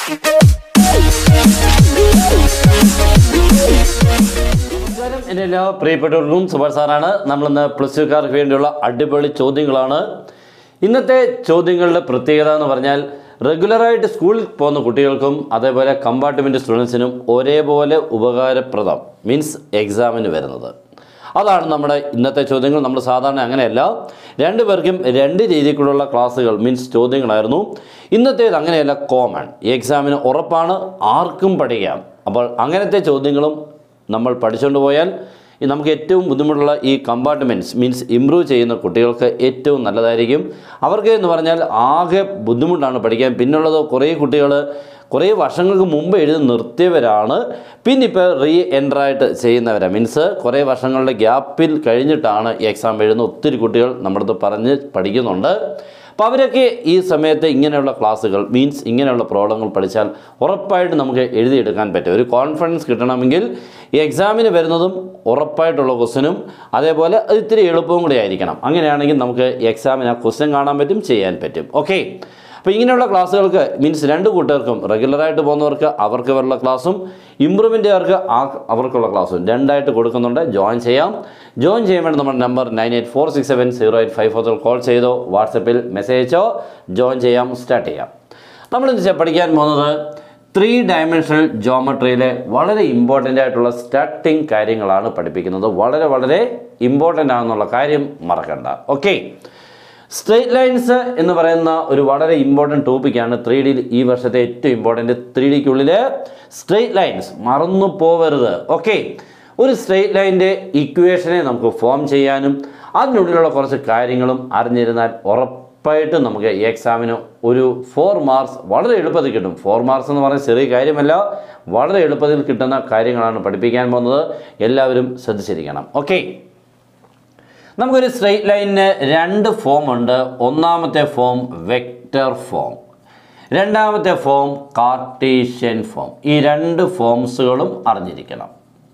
നമസ്കാരം എൻ്റെ എല്ലാ പ്രിയപ്പെട്ടവർക്കും സുഭാഷ് സാറാണ് നമ്മളിന്ന് പ്ലസ് ടുക്കാർക്ക് വേണ്ടിയുള്ള അടിപൊളി ചോദ്യങ്ങളാണ് ഇന്നത്തെ ചോദ്യങ്ങളുടെ പ്രത്യേകത എന്ന് പറഞ്ഞാൽ റെഗുലറായിട്ട് സ്കൂളിൽ പോകുന്ന കുട്ടികൾക്കും അതേപോലെ കമ്പാർട്ട്മെൻറ്റ് സ്റ്റുഡൻസിനും ഒരേപോലെ ഉപകാരപ്രദം മീൻസ് എക്സാമിന് വരുന്നത് അതാണ് നമ്മുടെ ഇന്നത്തെ ചോദ്യങ്ങൾ നമ്മൾ സാധാരണ അങ്ങനെയല്ല രണ്ട് പേർക്കും രണ്ട് രീതിക്കുള്ള ക്ലാസ്സുകൾ മീൻസ് ചോദ്യങ്ങളായിരുന്നു ഇന്നത്തേത് അങ്ങനെയല്ല കോമൺ ഈ എക്സാമിന് ഉറപ്പാണ് ആർക്കും പഠിക്കാം അപ്പോൾ അങ്ങനത്തെ ചോദ്യങ്ങളും നമ്മൾ പഠിച്ചുകൊണ്ട് പോയാൽ ഈ നമുക്ക് ഏറ്റവും ബുദ്ധിമുട്ടുള്ള ഈ കമ്പാർട്ട്മെൻറ്റ്സ് മീൻസ് ഇമ്പ്രൂവ് ചെയ്യുന്ന കുട്ടികൾക്ക് ഏറ്റവും നല്ലതായിരിക്കും അവർക്ക് എന്ന് പറഞ്ഞാൽ ആകെ ബുദ്ധിമുട്ടാണ് പഠിക്കാൻ പിന്നുള്ളത് കുറേ കുട്ടികൾ കുറേ വർഷങ്ങൾക്ക് മുമ്പ് എഴുതി നിർത്തിയവരാണ് പിന്നെ ഇപ്പോൾ റീ എൻട്രായിട്ട് ചെയ്യുന്നവരാണ് മീൻസ് കുറേ വർഷങ്ങളുടെ ഗ്യാപ്പിൽ കഴിഞ്ഞിട്ടാണ് ഈ എക്സാം എഴുതുന്ന ഒത്തിരി കുട്ടികൾ നമ്മുടെ അടുത്ത് പറഞ്ഞ് പഠിക്കുന്നുണ്ട് അപ്പോൾ അവരൊക്കെ ഈ സമയത്ത് ഇങ്ങനെയുള്ള ക്ലാസ്സുകൾ മീൻസ് ഇങ്ങനെയുള്ള പ്രോബ്ലങ്ങൾ പഠിച്ചാൽ ഉറപ്പായിട്ട് നമുക്ക് എഴുതിയെടുക്കാൻ പറ്റും ഒരു കോൺഫിഡൻസ് കിട്ടണമെങ്കിൽ ഈ എക്സാമിന് വരുന്നതും ഉറപ്പായിട്ടുള്ള ക്വസ്റ്റ്യനും അതേപോലെ അത് ഇത്തിരി എളുപ്പവും കൂടി ആയിരിക്കണം അങ്ങനെയാണെങ്കിൽ നമുക്ക് ഈ എക്സാമിന് ആ ക്വസ്റ്റ്യൻ കാണാൻ പറ്റും ചെയ്യാൻ പറ്റും ഓക്കെ അപ്പോൾ ഇങ്ങനെയുള്ള ക്ലാസ്സുകൾക്ക് മീൻസ് രണ്ട് കൂട്ടുകാർക്കും റെഗുലറായിട്ട് പോകുന്നവർക്ക് അവർക്ക് വരെയുള്ള ക്ലാസ്സും ഇമ്പ്രൂവ്മെൻറ്റുകാർക്ക് ആ അവർക്കുള്ള ക്ലാസ്സും രണ്ടായിട്ട് കൊടുക്കുന്നുണ്ട് ജോയിൻ ചെയ്യാം ജോയിൻ ചെയ്യാൻ വേണ്ടി നമ്മുടെ number nine eight four six seven zero eight five four call ചെയ്തോ വാട്സപ്പിൽ മെസ്സേജ് അയച്ചോ ജോയിൻ ചെയ്യാം സ്റ്റാർട്ട് ചെയ്യാം നമ്മൾ ഇന്ന് ചെ- പഠിക്കാൻ പോകുന്നത് ത്രീ ഡയമെൻഷണൽ ജോമെട്രിയിലെ വളരെ ഇമ്പോർട്ടൻ്റ് ആയിട്ടുള്ള സ്റ്റാർട്ടിങ് കാര്യങ്ങളാണ് പഠിപ്പിക്കുന്നത് വളരെ വളരെ ഇമ്പോർട്ടൻ്റ് ആണെന്നുള്ള കാര്യം മറക്കണ്ട ഓക്കെ സ്ട്രെയിറ്റ് ലൈൻസ് എന്ന് പറയുന്ന ഒരു വളരെ ഇമ്പോർട്ടൻറ്റ് ടോപ്പിക്കാണ് ത്രീ ഡി ഈ വർഷത്തെ ഏറ്റവും ഇമ്പോർട്ടൻറ്റ് ത്രീ ഡിക്കുള്ളിൽ സ്ട്രെയിറ്റ് ലൈൻസ് മറന്നു പോവരുത് ഓക്കെ ഒരു സ്ട്രെയിറ്റ് ലൈൻ്റെ ഇക്വേഷനെ നമുക്ക് ഫോം ചെയ്യാനും അതിനുള്ളിലുള്ള കുറച്ച് കാര്യങ്ങളും അറിഞ്ഞിരുന്നാൽ ഉറപ്പായിട്ടും നമുക്ക് ഈ എക്സാമിന് ഒരു ഫോർ മാർക്സ് വളരെ എളുപ്പത്തിൽ കിട്ടും ഫോർ മാർക്സ് എന്ന് പറയുന്നത് ചെറിയ കാര്യമല്ല വളരെ എളുപ്പത്തിൽ കിട്ടുന്ന കാര്യങ്ങളാണ് പഠിപ്പിക്കാൻ പോകുന്നത് എല്ലാവരും ശ്രദ്ധിച്ചിരിക്കണം ഓക്കെ നമുക്കൊരു സ്ട്രെയിറ്റ് ലൈനിന് രണ്ട് ഫോം ഉണ്ട് ഒന്നാമത്തെ ഫോം വെക്റ്റർ ഫോം രണ്ടാമത്തെ ഫോം കാർട്ടീഷ്യൻ ഫോം ഈ രണ്ട് ഫോംസുകളും അറിഞ്ഞിരിക്കണം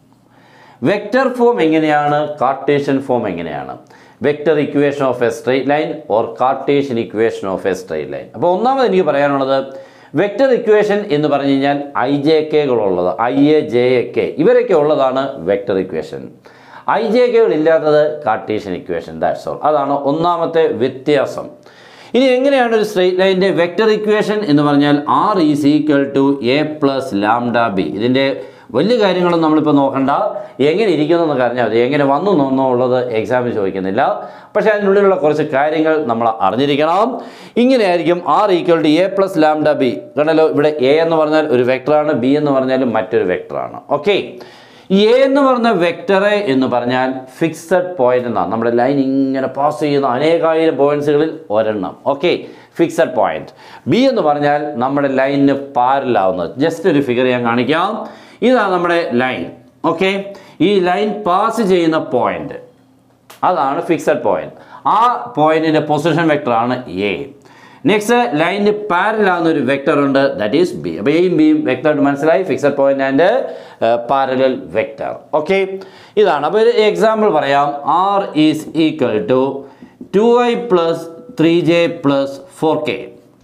വെക്റ്റർ ഫോം എങ്ങനെയാണ് കാർട്ടീഷ്യൻ ഫോം എങ്ങനെയാണ് vector equation of a straight line or Cartesian equation of a straight line അപ്പോൾ ഒന്നാമത് എനിക്ക് പറയാനുള്ളത് വെക്റ്റർ ഇക്വേഷൻ എന്ന് പറഞ്ഞു കഴിഞ്ഞാൽ ഐ ജെ കെകളുള്ളത് I A J A K ഇവരൊക്കെ ഉള്ളതാണ് വെക്റ്റർ ഇക്വേഷൻ ഐ ജെ കെകൾ ഇല്ലാത്തത് കാർട്ടീഷ്യൻ ഇക്വേഷൻ ദാറ്റ്സ് ഓൾ അതാണ് ഒന്നാമത്തെ വ്യത്യാസം ഇനി എങ്ങനെയാണ് ഒരു സ്ട്രെയിറ്റ് ലൈൻ്റെ വെക്റ്റർ ഇക്വേഷൻ എന്ന് പറഞ്ഞാൽ R is equal to A plus lambda B ഇതിൻ്റെ വലിയ കാര്യങ്ങളൊന്നും നമ്മളിപ്പോൾ നോക്കണ്ട എങ്ങനെ ഇരിക്കുന്നു എന്നൊക്കെ അറിഞ്ഞാൽ മതി എങ്ങനെ വന്നു എന്നുള്ളത് എക്സാമിന് ചോദിക്കുന്നില്ല പക്ഷേ അതിനുള്ളിലുള്ള കുറച്ച് കാര്യങ്ങൾ നമ്മൾ അറിഞ്ഞിരിക്കണം ഇങ്ങനെയായിരിക്കും R equal to A plus lambda B കണ്ടല്ലോ ഇവിടെ എ എന്ന് പറഞ്ഞാൽ ഒരു വെക്ടറാണ് ബി എന്ന് പറഞ്ഞാലും മറ്റൊരു വെക്ടറാണ് ഓക്കെ എ എന്ന് പറഞ്ഞ വെക്ടറെ എന്ന് പറഞ്ഞാൽ ഫിക്സഡ് പോയിന്റ് എന്നാണ് നമ്മുടെ ലൈൻ ഇങ്ങനെ പാസ് ചെയ്യുന്ന അനേകായിരം പോയിന്റ്സുകളിൽ ഒരെണ്ണം ഓക്കെ ഫിക്സഡ് പോയിന്റ് ബി എന്ന് പറഞ്ഞാൽ നമ്മുടെ ലൈനിന് പാരലാവുന്നത് ജസ്റ്റ് ഒരു ഫിഗർ ഞാൻ കാണിക്കാം ഇതാണ് നമ്മുടെ ലൈൻ ഓക്കെ ഈ ലൈൻ പാസ് ചെയ്യുന്ന പോയിന്റ് അതാണ് ഫിക്സഡ് പോയിന്റ് ആ പോയിന്റിന്റെ പൊസിഷൻ വെക്ടറാണ് എ നെക്സ്റ്റ് ലൈനിന് പാരലാകുന്ന ഒരു വെക്ടർ ഉണ്ട് ദാറ്റ് ഈസ് ബി അപ്പോൾ എയും ബിയും വ്യക്തമായിട്ട് മനസ്സിലായി fixed point and parallel vector okay ഇതാണ് അപ്പോൾ ഒരു എക്സാമ്പിൾ പറയാം R is equal to two I plus three J plus four K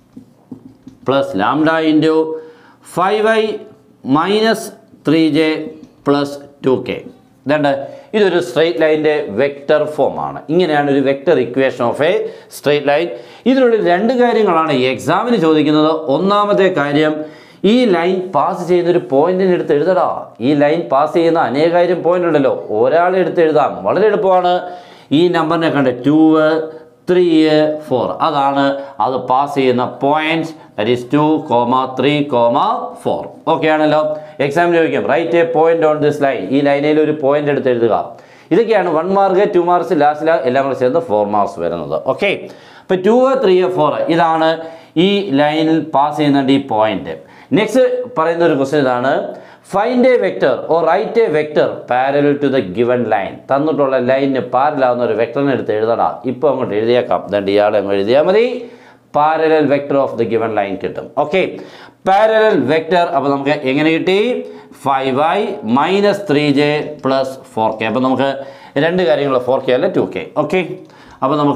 plus lambda into five I minus three J plus two K ഇതുണ്ട് ഇതൊരു സ്ട്രെയിറ്റ് ലൈൻ്റെ vector ഫോമാണ് ഇങ്ങനെയാണ് ഒരു vector equation of a straight line ഇതിനുള്ളിൽ രണ്ട് കാര്യങ്ങളാണ് ഈ എക്സാമിന് ചോദിക്കുന്നത് ഒന്നാമത്തെ കാര്യം ഈ ലൈൻ പാസ് ചെയ്യുന്ന ഒരു പോയിന്റിന് എടുത്ത് എഴുതടാ ഈ ലൈൻ പാസ് ചെയ്യുന്ന അനേകായിരം പോയിന്റ് ഉണ്ടല്ലോ ഒരാളെ എടുത്ത് എഴുതാം വളരെ എളുപ്പമാണ് ഈ നമ്പറിനെ കണ്ട് ടൂ ത്രീ ഫോർ അതാണ് അത് പാസ് ചെയ്യുന്ന point that is two comma three comma four okay ആണല്ലോ എക്സാമിന് ചോദിക്കും right a point on this line ഈ ലൈനിൽ ഒരു പോയിന്റ് എടുത്ത് എഴുതുക ഇതൊക്കെയാണ് വൺ മാർക്ക് ടു മാർക്സ് ലാസ്റ്റിൽ എല്ലാം കൂടെ ചേർന്ന് ഫോർ മാർക്സ് വരുന്നത് ഓക്കെ ഇപ്പോൾ ടു ത്രീ ഫോർ ഇതാണ് ഈ ലൈനിൽ പാസ് ചെയ്യുന്നുണ്ട് ഈ പോയിന്റ് നെക്സ്റ്റ് പറയുന്ന ഒരു ക്വസ്റ്റ്യൻ ഇതാണ് find a vector or write a vector parallel to the given line തന്നിട്ടുള്ള ലൈനിന് പാരലാവുന്ന ഒരു വെക്ടറിനെ എടുത്ത് എഴുതടാ ഇപ്പോൾ അങ്ങോട്ട് എഴുതിയേക്കാം ദണ്ട് ഇയാളെ അങ്ങ് എഴുതിയാൽ മതി parallel vector of the given line കിട്ടും ഓക്കെ പാരലൽ വെക്ടർ അപ്പോൾ നമുക്ക് എങ്ങനെ കിട്ടി five I minus three J plus four K അപ്പോൾ നമുക്ക് രണ്ട് കാര്യങ്ങൾ ഫോർ കെ അല്ല ടു കെ ഓക്കെ അപ്പോൾ നമുക്ക്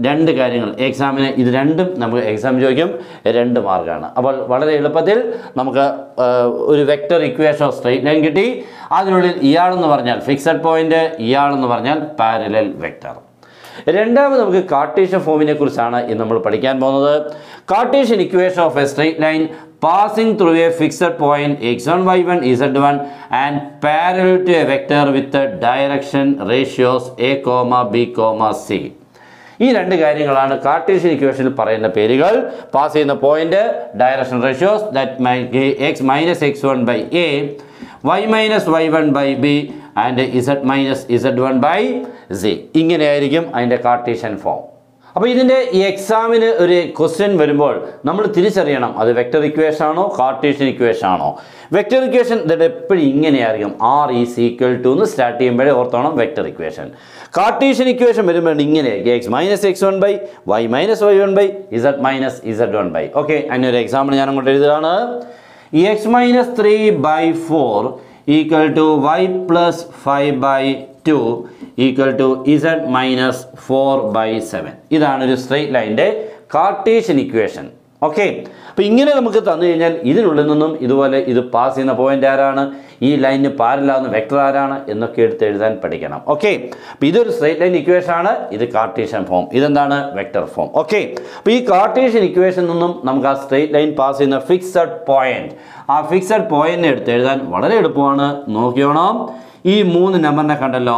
രണ്ട് കാര്യങ്ങൾ എക്സാമിന് ഇത് രണ്ടും നമുക്ക് എക്സാം ചോദിക്കും രണ്ട് മാർക്കാണ് അപ്പോൾ വളരെ എളുപ്പത്തിൽ നമുക്ക് ആ, ഒരു vector equation of straight line കിട്ടി അതിനുള്ളിൽ ഇയാളെന്ന് പറഞ്ഞാൽ ഫിക്സഡ് പോയിന്റ് ഇയാളെന്ന് പറഞ്ഞാൽ പാരലൽ വെക്റ്റർ രണ്ടാമത് നമുക്ക് കാർട്ടീഷ്യൻ ഫോമിനെ കുറിച്ചാണ് ഇന്ന് നമ്മൾ പഠിക്കാൻ പോകുന്നത് Cartesian equation of a straight line passing through a fixed point X one Y one Z one and parallel to a vector with direction ratios A comma B comma C ഈ രണ്ട് കാര്യങ്ങളാണ് Cartesian ഇക്വേഷനിൽ പറയുന്ന പേരുകൾ pass ചെയ്യുന്ന point direction ratios that X minus X one by A Y minus Y one by B and Z minus Z one by C ഇങ്ങനെയായിരിക്കും അതിൻ്റെ Cartesian form അപ്പോൾ ഇതിൻ്റെ ഈ എക്സാമിന് ഒരു ക്വസ്റ്റ്യൻ വരുമ്പോൾ നമ്മൾ തിരിച്ചറിയണം അത് വെക്റ്റർ ഇക്വേഷൻ ആണോ കാർട്ടീഷ്യൻ ഇക്വേഷൻ ആണോ വെക്റ്റർ ഇക്വേഷൻ ഇതിൻ്റെ എപ്പോഴും ഇങ്ങനെയായിരിക്കും ആർ ഈസ് ഈക്വൽ ടു എന്ന് സ്റ്റാർട്ട് ചെയ്യുമ്പോഴേ ഓർത്തോണം വെക്റ്റർ ഇക്വേഷൻ കാർട്ടീഷ്യൻ ഇക്വേഷൻ വരുമ്പോൾ ഇങ്ങനെയായിരിക്കും X minus X one by Y minus Y one by Z minus Z one by okay അതിനൊരു എക്സാമ്പിൾ ഞാൻ അങ്ങോട്ട് എഴുതുകയാണ് X minus three by four equal to Y plus five by two equal to Z minus four by seven ഇതാണ് ഒരു straight ലൈൻ്റെ Cartesian equation okay അപ്പോൾ ഇങ്ങനെ നമുക്ക് തന്നു കഴിഞ്ഞാൽ ഇതിനുള്ളിൽ നിന്നും ഇതുപോലെ ഇത് പാസ് ചെയ്യുന്ന പോയിന്റ് ആരാണ് ഈ ലൈനിന് പാരലാവുന്ന വെക്ടർ ആരാണ് എന്നൊക്കെ എടുത്ത് എഴുതാൻ പഠിക്കണം ഓക്കെ അപ്പോൾ ഇതൊരു സ്ട്രെയിറ്റ് ലൈൻ ഇക്വേഷൻ ആണ് ഇത് കാർട്ടീഷ്യൻ ഫോം ഇതെന്താണ് വെക്ടർ ഫോം ഓക്കെ അപ്പോൾ ഈ കാർട്ടീഷ്യൻ ഇക്വേഷൻ നിന്നും നമുക്ക് ആ സ്ട്രെയിറ്റ് ലൈൻ പാസ് ചെയ്യുന്ന ഫിക്സഡ് പോയിന്റ് ആ ഫിക്സഡ് പോയിന്റിനെ എടുത്ത് എഴുതാൻ വളരെ എളുപ്പമാണ് നോക്കിയോണം ഈ മൂന്ന് നമ്പറിനെ കണ്ടല്ലോ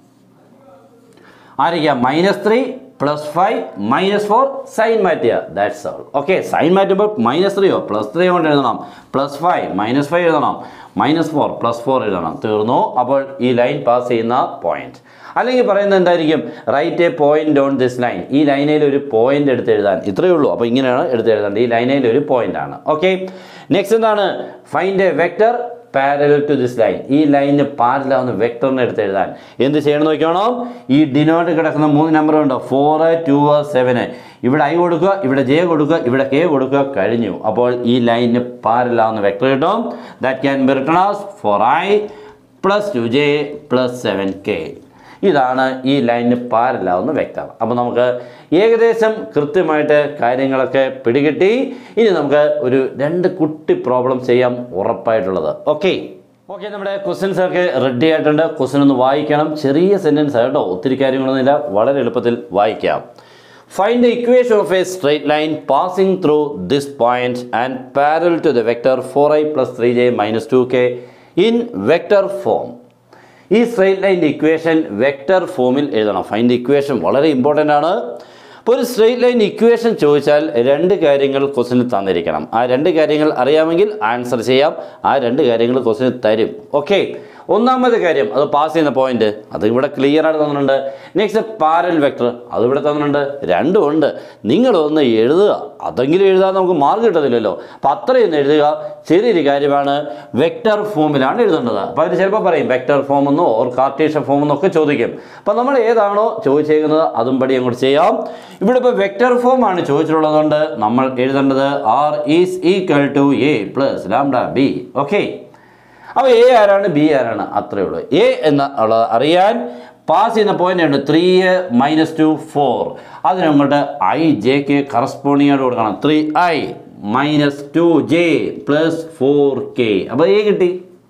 ആയിരിക്കാം minus three plus five minus four sign മാറ്റുക ദാറ്റ്സ് ഓൾ ഓക്കെ സൈൻ മാറ്റുമ്പോൾ മൈനസ് ത്രീയോ പ്ലസ് ത്രീ കൊണ്ട് എഴുതണം പ്ലസ് ഫൈവ് മൈനസ് ഫൈവ് എഴുതണം മൈനസ് ഫോർ പ്ലസ് ഫോർ എഴുതണം തീർന്നു അപ്പോൾ ഈ ലൈൻ പാസ് ചെയ്യുന്ന പോയിന്റ് അല്ലെങ്കിൽ പറയുന്നത് എന്തായിരിക്കും write a point on this line ഈ ലൈനയിൽ ഒരു പോയിന്റ് എടുത്ത് എഴുതാൻ ഇത്രയേ ഉള്ളൂ അപ്പോൾ ഇങ്ങനെയാണ് എടുത്ത് എഴുതേണ്ടത് ഈ ലൈനയിൽ ഒരു പോയിന്റ് ആണ് ഓക്കെ നെക്സ്റ്റ് എന്താണ് find a vector parallel to this line ഈ ലൈനിന് പാരലാവുന്ന വെക്ടറിനെ എടുത്ത് എഴുതാൻ എന്ത് ചെയ്യണം നോക്കണം ഈ ഡിനോട്ട് കിടക്കുന്ന മൂന്ന് നമ്പർ ഉണ്ടോ ഫോറ് ടു സെവന് ഇവിടെ ഐ കൊടുക്കുക ഇവിടെ ജെ കൊടുക്കുക ഇവിടെ കെ കൊടുക്കുക കഴിഞ്ഞു അപ്പോൾ ഈ ലൈനിന് പാരലാവുന്ന വെക്ടർ കിട്ടും that can be written as four I plus two J plus seven K ഇതാണ് ഈ ലൈനിന് പാരലാവുന്ന വെക്ടർ അപ്പോൾ നമുക്ക് ഏകദേശം കൃത്യമായിട്ട് കാര്യങ്ങളൊക്കെ പിടികിട്ടി ഇനി നമുക്ക് ഒരു രണ്ട് കുട്ടി പ്രോബ്ലം ചെയ്യാം ഉറപ്പായിട്ടുള്ളത് ഓക്കെ ഓക്കെ നമ്മുടെ ക്വസ്റ്റ്യൻസ് ഒക്കെ റെഡി ആയിട്ടുണ്ട് ക്വസ്റ്റ്യൻ ഒന്ന് വായിക്കണം ചെറിയ സെൻറ്റൻസ് കേട്ടോ ഒത്തിരി കാര്യങ്ങളൊന്നുമില്ല വളരെ എളുപ്പത്തിൽ വായിക്കാം find the equation of a straight line passing through this point and parallel to the vector four I plus three J minus two K in vector form ഈ സ്ട്രെയിറ്റ് ലൈൻ്റെ ഇക്വേഷൻ വെക്റ്റർ ഫോമിൽ എഴുതണം ഫൈൻഡ് ഇക്വേഷൻ വളരെ important ആണ് അപ്പോൾ ഒരു straight line equation ചോദിച്ചാൽ രണ്ട് കാര്യങ്ങൾ ക്വസ്റ്റിന് തന്നിരിക്കണം ആ രണ്ട് കാര്യങ്ങൾ അറിയാമെങ്കിൽ ആൻസർ ചെയ്യാം ആ രണ്ട് കാര്യങ്ങൾ ക്വസ്റ്റിന് തരും ഓക്കെ ഒന്നാമത്തെ കാര്യം അത് പാസ് ചെയ്യുന്ന പോയിന്റ് അത് ഇവിടെ ക്ലിയർ ആയിട്ട് തന്നിട്ടുണ്ട് നെക്സ്റ്റ് പാരൽ വെക്ടർ അത് ഇവിടെ തന്നിട്ടുണ്ട് രണ്ടും ഉണ്ട് നിങ്ങളൊന്ന് എഴുതുക അതെങ്കിലും എഴുതാൻ നമുക്ക് മാർക്ക് കിട്ടത്തില്ലല്ലോ അപ്പം അത്രയൊന്ന് എഴുതുക ചെറിയൊരു കാര്യമാണ് വെക്ടർ ഫോമിലാണ് എഴുതേണ്ടത് അപ്പോൾ അവർ ചിലപ്പോൾ പറയും വെക്ടർ ഫോം എന്നോ ഓർ കാർട്ടീഷ്യൻ ഫോം എന്നൊക്കെ ചോദിക്കും അപ്പം നമ്മൾ ഏതാണോ ചോദിച്ചേക്കുന്നത് അതും പടി അങ്ങോട്ട് ചെയ്യാം ഇവിടെ ഇപ്പോൾ വെക്ടർ ഫോം ആണ് ചോദിച്ചിട്ടുള്ളതുകൊണ്ട് നമ്മൾ എഴുതേണ്ടത് R is equal to A plus lambda B okay അപ്പോൾ എ ആരാണ് ബി ആരാണ് അത്രയേ ഉള്ളൂ എ എന്ന ഉള്ളത് അറിയാൻ പാസ് ചെയ്യുന്ന പോയിന്റ് ഉണ്ട് ത്രീ മൈനസ് ടു ഫോർ അതിന് അങ്ങോട്ട് ഐ ജെ കെ കറസ്പോണ്ടിങ് ആയിട്ട് കൊടുക്കണം three I minus two J plus four K അപ്പോൾ എ കിട്ടി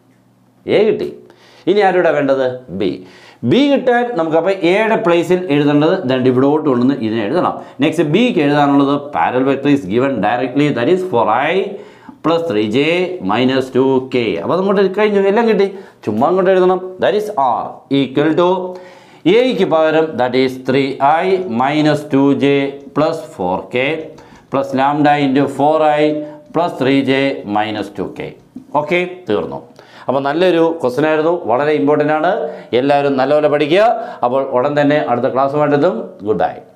എ കിട്ടി ഇനി ആരുടെ വേണ്ടത് ബി ബി കിട്ടാൻ നമുക്ക് അപ്പോൾ എയുടെ പ്ലേസിൽ എഴുതേണ്ടത് ദണ്ട് ഇവിടോട്ട് കൊണ്ടുവന്ന് ഇതിനെ എഴുതണം നെക്സ്റ്റ് ബിക്ക് എഴുതാനുള്ളത് parallel vector is given directly that is four I plus three J minus two K അപ്പോൾ അങ്ങോട്ട് കഴിഞ്ഞു എല്ലാം കിട്ടി ചുമ്മാ അങ്ങോട്ട് എഴുതണം that is R equal to എയ്ക്ക് പകരം that is three I minus two J plus four K plus lambda into four I plus three J minus two K okay തീർന്നു അപ്പോൾ നല്ലൊരു ക്വസ്റ്റൻ ആയിരുന്നു വളരെ ഇമ്പോർട്ടൻ്റ് ആണ് എല്ലാവരും നല്ലപോലെ പഠിക്കുക അപ്പോൾ ഉടൻ തന്നെ അടുത്ത ക്ലാസ്സുമായിട്ടെത്തും ഗുഡ് ബൈ